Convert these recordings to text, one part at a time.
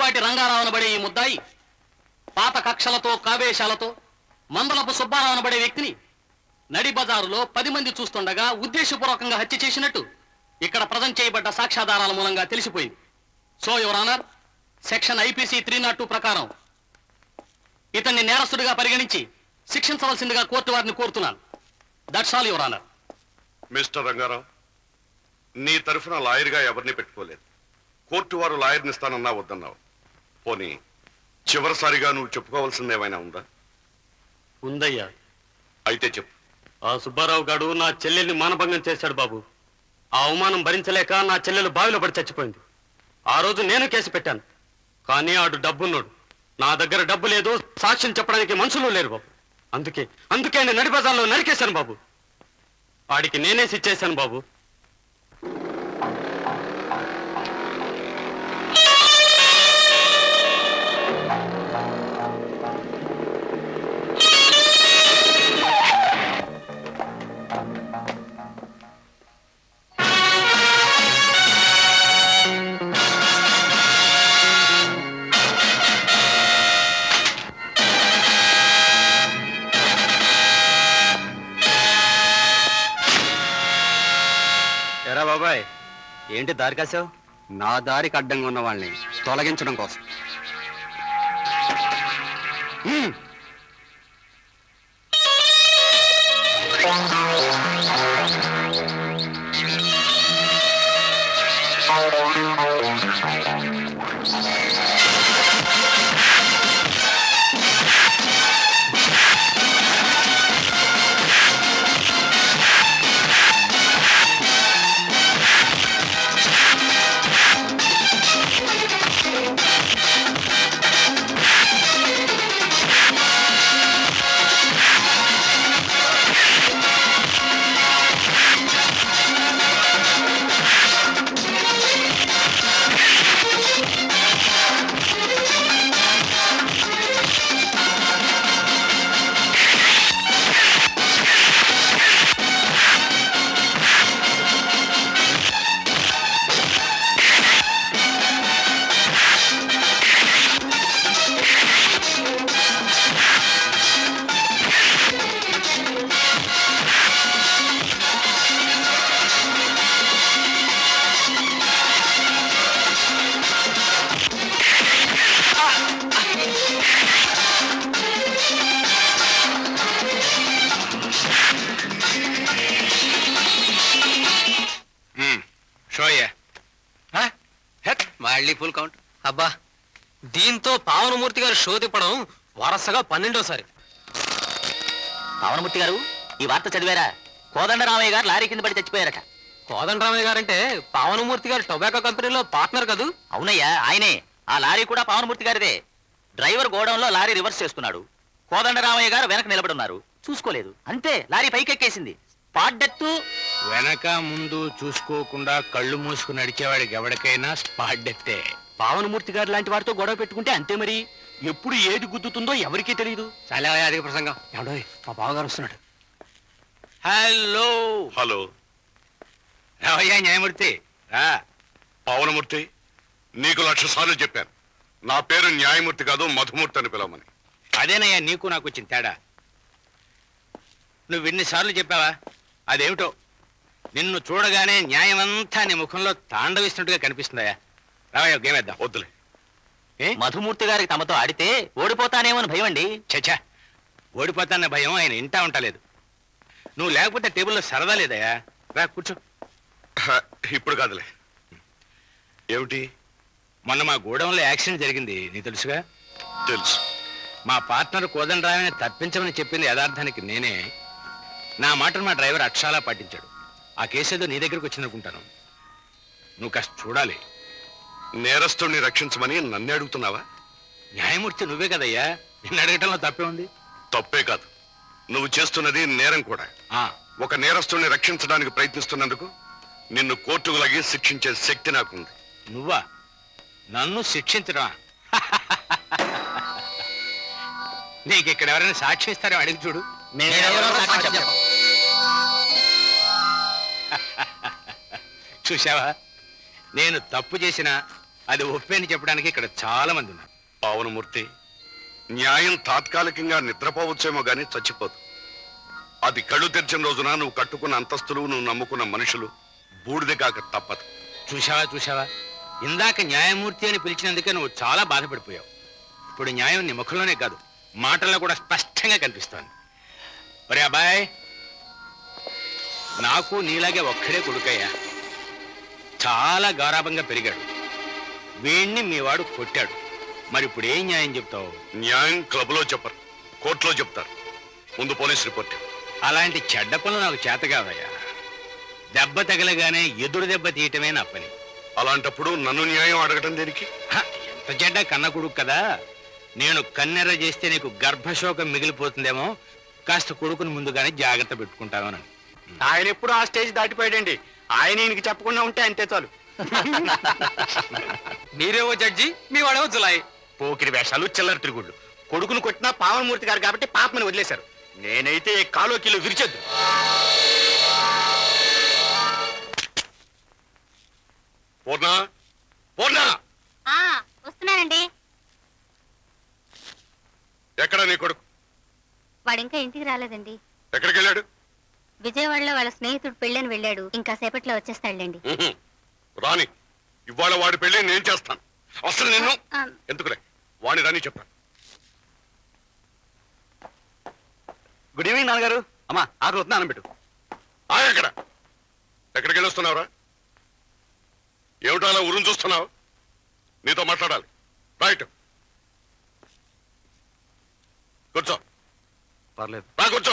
పులిపాటి రంగారావు అనబడే ఈ ముద్దాయి పాత కక్షలతో కావేశాలతో మందలపు సుబ్బారావు అనబడే వ్యక్తిని నడి బజారులో పది మంది చూస్తుండగా ఉద్దేశపూర్వకంగా హత్య చేసినట్టు ఇక్కడ ప్రజెంట్ చేయబడ్డ సాక్ష్యాధారాల మూలంగా తెలిసిపోయింది so your honour section IPC three not two ప్రకారం ఇతన్ని నేరస్తుడిగా పరిగణించి శిక్షించవలసిందిగా కోర్టు వారిని కోరుతున్నాను that's all your honour mister Rangarao నీ తరఫున లాయర్గా ఎవరిని పెట్టుకోలేదు కోర్టు వారు లాయర్ని ఇస్తానన్నా వద్దన్నావు పోనీ చివరిసారిగా నువ్వు చెప్పుకోవాల్సింది ఏమైనా ఉందా ఉందయ్యా అయితే చెప్పు ఆ సుబ్బారావు గాడు నా చెల్లెల్ని మానభంగం చేశాడు బాబు ఆ అవమానం భరించలేక నా చెల్లెలు బావిలో పడి చచ్చిపోయింది ఆ రోజు నేను కేసు పెట్టాను కానీ ఆడు డబ్బున్నాడు నా దగ్గర డబ్బు లేదు సాక్ష్యం చెప్పడానికి మనుషులు లేరు బాబు అందుకే అందుకే నేను నడి బజార్లో నరికేశాను బాబు వాడికి నేనే ఇచ్చేశాను బాబు ఎరా బాబాయ్ ఏంటి దారి కాసావు నా దారికి అడ్డంగా ఉన్న వాళ్ళని తొలగించడం కోసం హ్మ్. షోయే మళ్ళీ ఫుల్ కౌంట్ అబ్బా దీంతో పావనమూర్తి గారు షో తిప్పడం వరుసగా పన్నెండోసారి పవనమూర్తి గారు ఈ వార్త చదివారా కోదండరామయ్య గారు లారీ కింద పడి చచ్చిపోయారట కోదండరామయ్య గారంటే పావనమూర్తి గారు టొబాకో కంపెనీలో పార్ట్నర్ కదూ అవునయ్యా ఆయనే ఆ లారీ కూడా పవనమూర్తి గారిదే డ్రైవర్ గోడౌన్లో లారీ రివర్స్ చేస్తున్నాడు కోదండరామయ్య గారు వెనక నిలబడి ఉన్నారు చూసుకోలేదు అంతే లారీ పైకెక్కేసింది పాడ్డెత్తు వెనక ముందు చూసుకోకుండా కళ్ళు మూసుకుని నడిచేవాడికి ఎవరికైనా స్పాట్ డెత్తే పావనమూర్తి గారు లాంటి వారితో గొడవ పెట్టుకుంటే అంతే మరి ఎప్పుడు ఏది గుద్దుతుందో ఎవరికీ తెలియదు చాలా అధిక ప్రసంగం ఏమండోయ్ మా బావగారు వస్తున్నాడు హలో హలో రావయ్యా న్యాయమూర్తి రా పవనమూర్తి నీకు లక్ష సార్లు చెప్పాను నా పేరు న్యాయమూర్తి కాదు మధుమూర్తి అని పిలవమని అదేనయ్యా నీకు నాకు వచ్చిన తేడా నువ్వు ఇన్నిసార్లు చెప్పావా అదేమిటో నిన్ను చూడగానే న్యాయమంతా నీ ముఖంలో తాండవిస్తున్నట్టుగా కనిపిస్తుందయ్యా రావయ్యా గేమ్ వేద్దాం వద్దులే మధుమూర్తి గారికి తమతో ఆడితే ఓడిపోతానేమని భయం అండి చచ్చా ఓడిపోతాన్న భయం ఆయన ఇంటా ఉంటలేదు నువ్వు లేకపోతే టేబుల్లో సరదా లేదయ్యా రా కూర్చో హ, ఇప్పుడు కాదులే ఏమిటి మొన్న మా గోడౌన్లో యాక్సిడెంట్ జరిగింది నీ తెలుసుగా తెలుసు మా పార్ట్నర్ కోదండరామని తప్పించమని చెప్పింది యథార్థానికి నేనే నా మాటను మా డ్రైవర్ అక్షాలా పాటించాడు ఆ కేసు ఏదో నీ దగ్గరకు వచ్చిందనుకుంటాను నువ్వు కాస్త చూడాలి నేరస్తుడిని రక్షించమని నన్నే అడుగుతున్నావా న్యాయమూర్తి నువ్వే కదయ్యా నిన్ను అడగటంలో తప్పే ఉంది తప్పే కాదు నువ్వు చేస్తున్నది నేరం కూడా ఆ, ఒక నేరస్తుడిని రక్షించడానికి ప్రయత్నిస్తున్నందుకు నిన్ను కోర్టుకు లాగి శిక్షించే శక్తి నాకుంది నువ్వా నన్ను శిక్షించడం నీకు ఇక్కడ ఎవరైనా సాక్షి ఇస్తారో అడిగి చూడు మేమెవరో సాక్ష్యం చెప్పం. చూశావా నేను తప్పు చేసినా అది ఒప్పే అని చెప్పడానికి ఇక్కడ చాలా మంది ఉన్నారు పావనమూర్తి న్యాయం తాత్కాలికంగా నిద్రపోవచ్చేమో గాని చచ్చిపోదు అది కళ్ళు తెరిచిన రోజున నువ్వు కట్టుకున్న అంతస్తులు నువ్వు నమ్ముకున్న మనుషులు బూడిద కాక తప్పదు చూశావా చూశావా ఇందాక న్యాయమూర్తి అని పిలిచినందుకే నువ్వు చాలా బాధపడిపోయావు ఇప్పుడు న్యాయం నీ ముఖంలోనే కాదు మాటల్లో కూడా స్పష్టంగా కనిపిస్తోంది ఒరే అబ్బాయ్ నాకు నీలాగే ఒక్కడే కొడుకయ్యా చాలా గారాభంగా పెరిగాడు వీణ్ణి మీ వాడు కొట్టాడు మరి ఇప్పుడు ఏం న్యాయం చెప్తావు న్యాయం క్లబ్లో చెప్పరు కోర్టులో చెప్తారు ముందు పోలీస్ రిపోర్ట్ అలాంటి చెడ్డ పనులు నాకు చేత కావయ్యా దెబ్బ తగలగానే ఎదురు దెబ్బ తీయటమే నా పని అలాంటప్పుడు నన్ను న్యాయం అడగటం దేనికి హ, ఎంత చెడ్డ కన్న కొడుకు కదా నేను కన్నెర్ర చేస్తే నీకు గర్భశోకం మిగిలిపోతుందేమో కాస్త కొడుకుని ముందుగానే జాగ్రత్త పెట్టుకుంటామని ఆయన ఎప్పుడు ఆ స్టేజ్ దాటిపోయాడండి ఆయన ఈయనకి చెప్పకుండా ఉంటే అంతే చాలు మీరేవో జడ్జి మీ వాడేవో జులాయి పోకిరి వేషాలు చిల్లర తిరుగుళ్ళు కొడుకును కొట్టినా పావనమూర్తి గారు కాబట్టి పాపని వదిలేశారు నేనైతే కాలో కిలో విరిచొద్దు పూర్ణ పూర్ణ ఆ వస్తున్నానండి ఎక్కడ నీ కొడుకు వాడు ఇంకా ఇంటికి రాలేదండి ఎక్కడికి వెళ్ళాడు విజయవాడలో వాళ్ళ స్నేహితుడు పెళ్ళని వెళ్ళాడు ఇంకా సేపట్లో వచ్చేస్తాడులేండి ఉహుం. రాని ఇవాళ వాడి పెళ్లి నేను చేస్తాను అసలు నిన్ను ఆ, ఎందుకులే వాణి రాని చెప్పాను గుడ్ ఈవినింగ్ నాన్నగారు అమ్మా ఆరు వద్దు నాన్న పెట్టు ఆ ఎక్కడ ఎక్కడికి వెళ్ళొస్తున్నావురా ఏమిటో అలా ఉరుం చూస్తున్నావు నీతో మాట్లాడాలి రైట్ కూర్చో పర్లేదు రా కూర్చో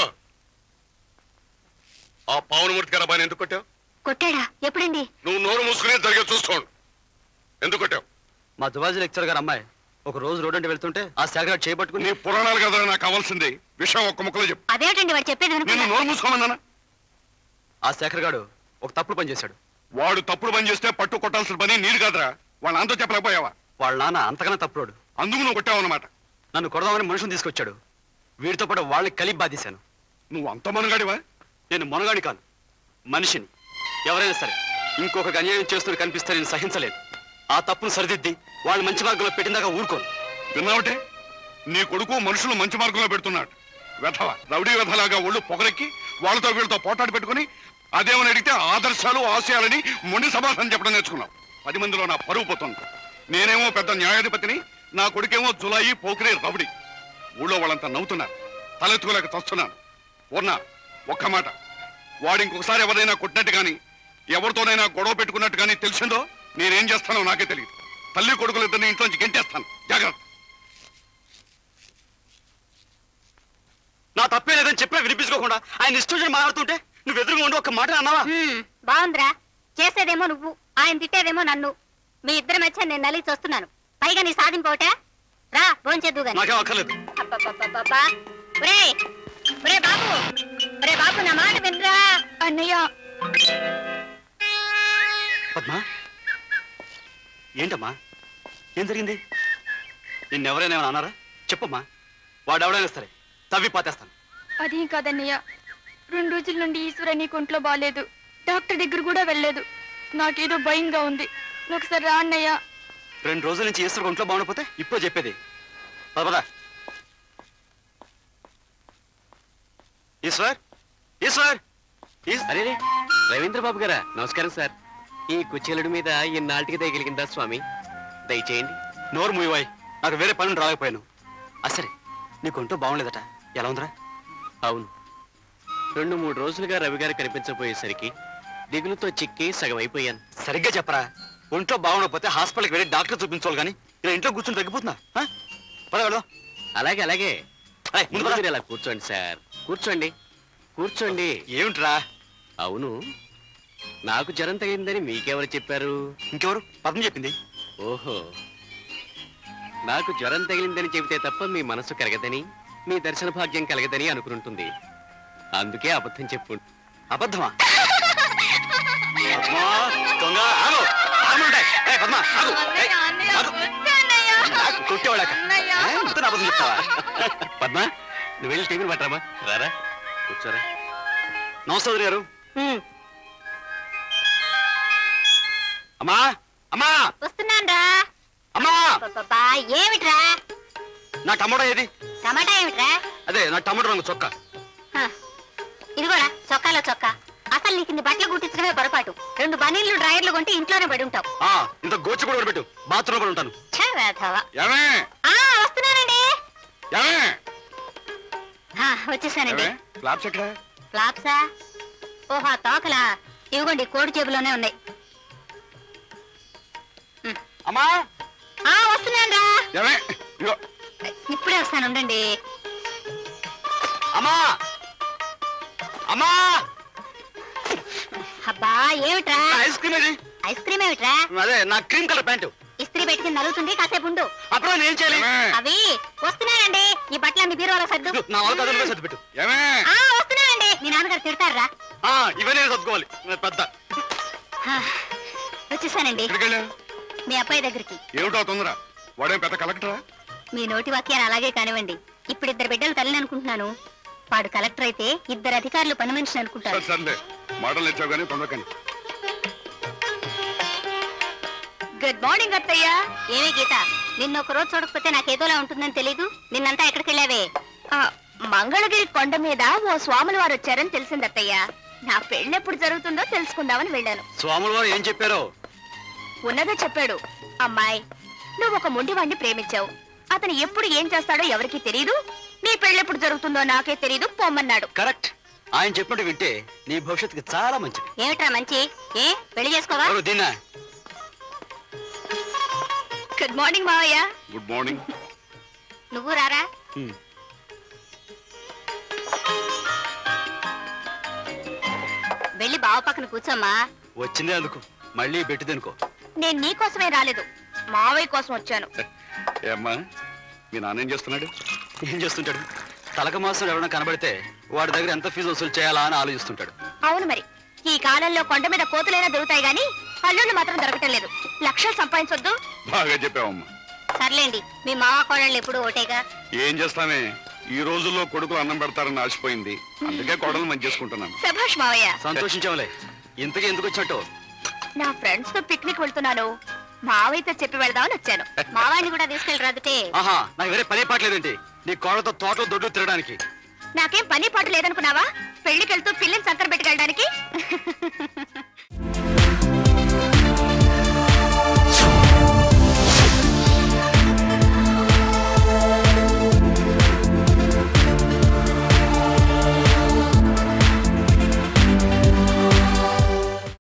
ఆ పావనమూర్తి గారు అబ్బాయిని ఎందుకు కొట్టావు కొట్టాడా ఎప్పుడండి నువ్వు నోరు మూసుకునే జరిగే చూసుకోండి ఎందుకు కొట్టావు మా జువాజీ లెక్చర్ గారు అమ్మాయి ఒక రోజు రోడ్ అంటే వెళ్తుంటే ఆ శాఖ చేపట్టుకుని నీ పురాణాలు కదా నాకు కావాల్సింది విషయం ఒక్క ముక్కలో చెప్పు అదేమిటండి వాడు చెప్పేది నేను అనుకున్నా నోరు మూసుకోమన్నానా ఆ శేఖర్ గాడు ఒక తప్పుడు పని చేశాడు వాడు తప్పుడు పని చేస్తే పట్టు కొట్టాల్సిన పని నీరు కాదురా వాళ్ళ అంతా చెప్పలేకపోయావా వాళ్ళ నాన్న అంతకన్నా తప్పుడోడు అందుకు నువ్వు కొట్టావు అన్నమాట నన్ను కొడదామని మనుషుని తీసుకొచ్చాడు వీడితో పాటు వాళ్ళని కలిపి బాధేశాను నువ్వు అంత మనగాడివా నేను మొనగాడి కాను మనిషిని ఎవరైనా సరే ఇంకొకరికి అన్యాయం చేస్తున్న కనిపిస్తే నేను సహించలేదు ఆ తప్పును సరిదిద్ది వాళ్ళు మంచి మార్గంలో పెట్టిందాకా ఊరుకోను విన్నావుటే నీ కొడుకు మనుషులు మంచి మార్గంలో పెడుతున్నాడు వెధవ రౌడీ వెధలాగా ఒళ్ళు పొగరెక్కి వాళ్ళతో వీళ్ళతో పోటాడు పెట్టుకుని అదేమని అడిగితే ఆదర్శాలు ఆశయాలని మొండి సమాధానం చెప్పడం నేర్చుకున్నావు పది మందిలో నా పరువు పోతుంది నేనేమో పెద్ద న్యాయాధిపతిని నా కొడుకేమో జులాయి పోకిరి రౌడీ ఊళ్ళో వాళ్ళంతా నవ్వుతున్నారు తలెత్తుకోలేక చస్తున్నాను పూర్ణ ఒక్క మాట వాడు ఇంకొకసారి ఎవరైనా కొట్టినట్టు కానీ ఎవరితోనైనా గొడవ పెట్టుకున్నట్టు కానీ తెలిసిందో నేనేం చేస్తానో నాకే తెలియదు తల్లి కొడుకులు ఇద్దరిని ఇంట్లోంచి గెంటేస్తాను జాగ్రత్త నా తప్పే లేదని చెప్పినా వినిపించుకోకుండా ఆయన ఇష్టం వచ్చి మాట్లాడుతుంటే నువ్వు ఎదురుగా ఉండి ఒక మాట అన్నావా హ్మ్, బాగుందిరా చేసేదేమో నువ్వు ఆయన తిట్టేదేమో నన్ను మీ ఇద్దరి మధ్య నేను నలిగి చూస్తున్నాను పైగా నీ సాధింపోటే రా భోంచేద్దు గాని నాకేం అక్కర్లేదు అబ్బబ్బబ్బబ్బబ్బా. ఒరేయ్ ఒరే బాబు ఒరే బాబు నా మాట వినరా అన్నయ్య పద్మ ఏంటమ్మా ఏం జరిగింది నిన్నెవరైనా ఏమైనా అన్నారా చెప్పమ్మా వాడు ఎవడైనా సరే తవ్వి పాతేస్తాను అదేం కాదన్నయ్య రెండు రోజుల నుండి ఈశ్వర నీకు ఒంట్లో బాగాలేదు డాక్టర్ దగ్గర కూడా వెళ్ళలేదు నాకేదో భయంగా ఉంది నువ్వు ఒకసారి రా అన్నయ్య రెండు రోజుల నుంచి ఈశ్వర్ ఒంట్లో బాగుండకపోతే ఇప్పుడు చెప్పేది పద పద ఈశ్వర్ ఈశ్వర్ ఈస్- అరే రవీంద్ర బాబు గారా నమస్కారం సార్ ఈ కుచేలుడి మీద ఇన్నాళ్ళకి దయగలిగిందా స్వామి దయచేయండి నోరు మూయవాయ్ నాకు వేరే పనులు రాలేకపోయాను అసరే నీకు ఒంట్లో బాగుండలేదట ఎలా ఉందిరా అవును రెండు మూడు రోజులుగా రవి గారు కనిపించబోయేసరికి దిగులుతో చిక్కి సగం అయిపోయాను సరిగ్గా చెప్పరా ఒంట్లో బాగుండకపోతే హాస్పిటల్కి వెళ్ళి డాక్టర్ చూపించుకోవాలి కానీ ఇలా ఇంట్లో కూర్చొని తగ్గిపోతున్నా ఆ? పద వెళ్దాం అలాగే అలాగే ఏయ్, ముందు ముందు పద. మీరు ఇలా కూర్చోండి సార్ కూర్చోండి కూర్చోండి ఏమిట్రా అవును నాకు జ్వరం తగిందని మీకెవరు చెప్పారు ఇంకెవరు పద్మ చెప్పింది ఓహో నాకు జ్వరం తగిలిందని చెబితే తప్ప మీ మనసు కలగదని మీ దర్శన భాగ్యం కలగదని అనుకుంటుంది అందుకే అబద్ధం చెప్పు అబద్ధమా పద్మ, దొంగ, ఆగు. ఆగమంటాయ్. ఏయ్, పద్మ, ఆగు. ఏయ్, ఆగు. నాకు కొట్టేవాడాక. ఏ, ఇంత నా అబద్ధం చెప్తావా పద్మ నువ్వు వెళ్ళి టీవీని పట్టరామా రారా కూర్చోరా నమస్తే వదిన గారు అమ్మా అమ్మా వస్తున్నాను రా అమ్మా అబ్బబ్బబ్బా, ఏమిట్రా నా టమాటో ఏది టమాటా ఏమిట్రా అదే నా టమాటో రంగు చొక్కా హ, ఇదిగోరా చొక్కాలో చొక్కా అసలు నీకు ఇన్ని బట్టలు కుట్టించడమే పొరపాటు రెండు బనీళ్లు డ్రాయర్లు కొంటే ఇంట్లోనే పడి ఉంటావు ఆ, ఇంత గోచి కూడా పెట్టు బాత్రూమ్ కూడా ఉంటాను ఛ, వేధవ. ఏమే ఆ వస్తున్నానండి ఏమే ఆ, వచ్చేసానండి ఏమే ఫ్లాప్స్ ఎక్కడ ఫ్లాప్సా ఓహో ఆ తోకలా ఇవ్వండి కోడి జేబులోనే ఉన్నాయి అమ్మా ఆ వస్తున్నాను రా ఏమే ఇగో ఇప్పుడే వస్తాను ఉండండి అమ్మా అమ్మా అబ్బా ఏమిట్రా నా ఐస్ క్రీమ్ ఏది ఐస్ క్రీమ్ ఏమిట్రా అదే నా క్రీమ్ కలర్ ప్యాంటు ఇస్త్రీ పెట్టుకుని నలుగుతుంది కాసేపు ఉండు అప్పుడు నేను ఏం చేయాలి ఏమే అవి వస్తున్నానండి ఈ బట్టలన్నీ బీరువాలో సర్దు ఇదిగో, నా వాళ్ళ కథలు సర్ది పెట్టు ఏమే ఆ వస్తున్నానండి మీ నాన్నగారు తిడతారా ఆ, ఇవన్నీ నేను సర్దుకోవాలి నేను పెద్ద వచ్చేసానండి ఎక్కడికి వెళ్ళావు మీ అబ్బాయి దగ్గరికి ఏమిటో తొందర వాడేం పెద్ద కలెక్టరా మీ నోటి వాక్యాన్ని అలాగే కానివ్వండి ఇప్పుడు ఇద్దరు బిడ్డలు తల్లిని అనుకుంటున్నాను వాడు కలెక్టర్ అయితే ఇద్దరు అధికారులు పని మనిషిని అనుకుంటారు సరే సర్లే మాటలు ఇచ్చావు కానీ తొందరకని గుడ్ మార్నింగ్ అత్తయ్య ఏమే గీత నిన్న ఒక రోజు చూడకపోతే నాకేదోలా ఉంటుందని తెలీదు నిన్నంతా ఎక్కడికి వెళ్ళావే మంగళగిరి కొండ మీద ఓ స్వాములు వారు వచ్చారని తెలిసింది అత్తయ్య నా పెళ్ళెప్పుడు జరుగుతుందో తెలుసుకుందామని వెళ్ళాను స్వాముల వారు ఏం చెప్పారో ఉన్నదే చెప్పాడు అమ్మాయి నువ్వు ఒక మొండివాణ్ణి ప్రేమించావు అతను ఎప్పుడు ఏం చేస్తాడో ఎవరికీ తెలియదు నీ పెళ్ళెప్పుడు జరుగుతుందో నాకే తెలియదు పొమ్మన్నాడు కరెక్ట్ ఆయన చెప్పినట్టు వింటే నీ భవిష్యత్తుకి చాలా మంచిది ఏమిట్రా మంచి ఏ పెళ్లి చేసుకోవా ఎవరు దీన్నా గుడ్ మార్నింగ్ మావయ్య గుడ్ మార్నింగ్ నువ్వు రారా హ్మ్. వెళ్ళి బావ పక్కన కూర్చోమ్మా వచ్చిందే అందుకు మళ్ళీ పెట్టిదనుకో నేను నీ కోసమే రాలేదు మావయ్య కోసం వచ్చాను ఏమ్మా మీ నాన్న ఏం చేస్తున్నాడు ఏం చేస్తుంటాడు తలక మాసం ఎవరైనా కనబడితే వాడి దగ్గర ఎంత ఫీజు వసూలు చేయాలా అని ఆలోచిస్తుంటాడు అవును మరి ఈ కాలంలో కొండ మీద కోతులైనా దొరుకుతాయి గాని అల్లుళ్ళు మాత్రం దొరకటం లేదు లక్షలు సంపాదించొద్దు బాగా చెప్పావమ్మా సర్లేండి మీ మావ కోడళ్ళు ఎప్పుడు ఓటేగా ఏం చేస్తామే ఈ రోజుల్లో కొడుకులు అన్నం పెడతారని ఆశపోయింది అందుకే కోడలు మంచి చేసుకుంటున్నాను సభాష్ మావయ్య సంతోషించావులే ఇంతకీ ఎందుకు వచ్చినట్టు నా ఫ్రెండ్స్ తో పిక్నిక్ వెళ్తున్నాను మావయ్యతో చెప్పి వెళ్దామని వచ్చాను మావాడిని కూడా తీసుకెళ్ళరాదుటే ఆహా నాకు వేరే పని పాటలేదేంటి నీ కోడలతో తోటలో దొడ్డు తిరగడానికి నాకేం పని పాటు లేదనుకున్నావా పెళ్లికెళ్తూ పిల్లని సంకర పెట్టుకెళ్ళడానికి